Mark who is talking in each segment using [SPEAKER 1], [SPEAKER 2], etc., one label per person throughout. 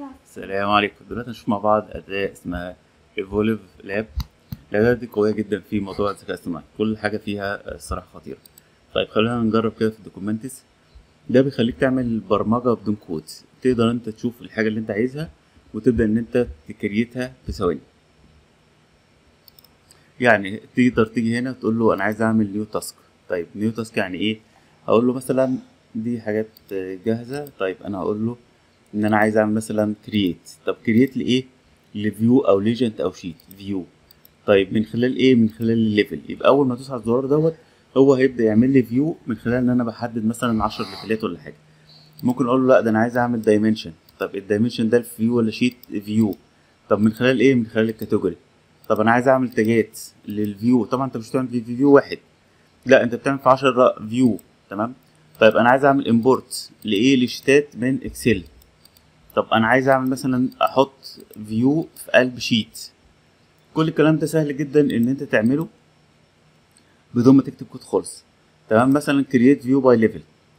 [SPEAKER 1] السلام عليكم دلوقتي هنشوف مع بعض أداة اسمها ايفوليف لاب الأداة دي قوية جدا في موضوع الذكاء الاصطناعي كل حاجة فيها الصراحة خطيرة طيب خلينا نجرب كده في الدوكيومنتس ده بيخليك تعمل برمجة بدون كود تقدر انت تشوف الحاجة اللي انت عايزها وتبدأ ان انت تكريتها في ثواني يعني تقدر تيجي هنا تقول له انا عايز اعمل نيو تاسك طيب نيو تاسك يعني ايه هقول له مثلا دي حاجات جاهزة طيب انا هقول له ان انا عايز اعمل مثلا كرييت طب كرييت لايه لفيو او ليجنت او شيت فيو طيب من خلال ايه من خلال الليفل يبقى اول ما ادوس على الزرار دوت هو هيبدا يعمل لي فيو من خلال ان انا بحدد مثلا 10 ليفلات ولا حاجه ممكن اقول له لا ده انا عايز اعمل دايمنشن طب الدايمنشن ده فيو ولا شيت فيو طب من خلال ايه من خلال الكاتيجوري طب انا عايز اعمل تاجات للفيو طبعا انت مش بتعمل في فيو واحد لا انت بتعمل في 10 فيو تمام طيب انا عايز اعمل امبورت لايه لشتات من اكسل طب انا عايز اعمل مثلا احط فيو في قلب شيت كل الكلام ده سهل جدا ان انت تعمله بدون ما تكتب كود خالص تمام مثلا كرييت فيو باي ليفل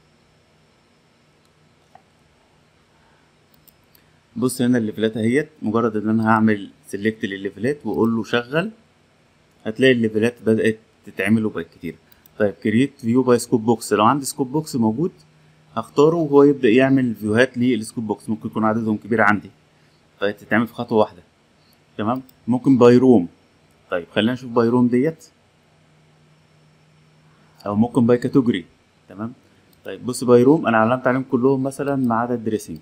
[SPEAKER 1] بص هنا الليفلات اهيت مجرد ان انا هعمل سيلكت للليفلات واقول له شغل هتلاقي الليفلات بدات تتعمل وبقت كتير طيب كرييت فيو باي سكوب بوكس لو عندي سكوب بوكس موجود هختاره وهو يبدا يعمل فيوهات للسكوب بوكس ممكن يكون عددهم كبير عندي فتتعمل في خطوه واحده تمام ممكن باي روم طيب خلينا نشوف باي روم ديت او ممكن باي كاتيجوري تمام طيب بص باي روم انا علمت عليهم كلهم مثلا ما عدا الدريسنج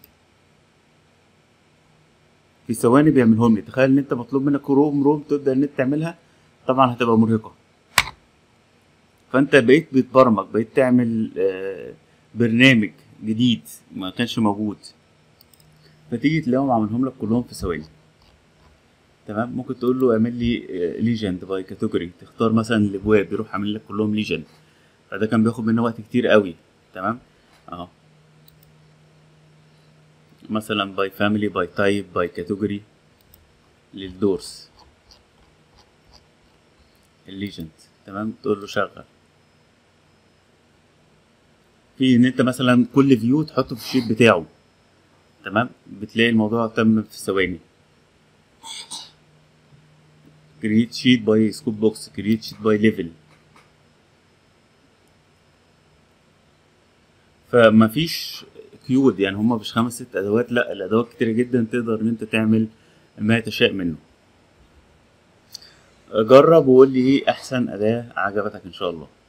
[SPEAKER 1] في ثواني بيعملهم لي تخيل ان انت مطلوب منك روم روم تبدا ان انت تعملها طبعا هتبقى مرهقه فانت بقيت بتبرمج بقيت تعمل آه برنامج جديد ما كانش موجود فتيجي تلاقيهم عاملهم لك كلهم في ثواني تمام ممكن تقول له اعمل لي ليجند باي كاتيجوري تختار مثلا الابواب يروح عامل لك كلهم ليجند فده كان بياخد منه وقت كتير قوي تمام اهو مثلا باي فاميلي باي تايب باي كاتيجوري للدورس الليجند تمام تقول له شغل في ان انت مثلا كل فيو تحطه في الشيت بتاعه تمام بتلاقي الموضوع تم في ثواني create sheet by scope box create sheet by level فما فيش كيود يعني هما مش خمس ست ادوات لا الادوات كتيرة جدا تقدر ان انت تعمل ما تشاء منه جرب وقول لي ايه احسن اداة عجبتك ان شاء الله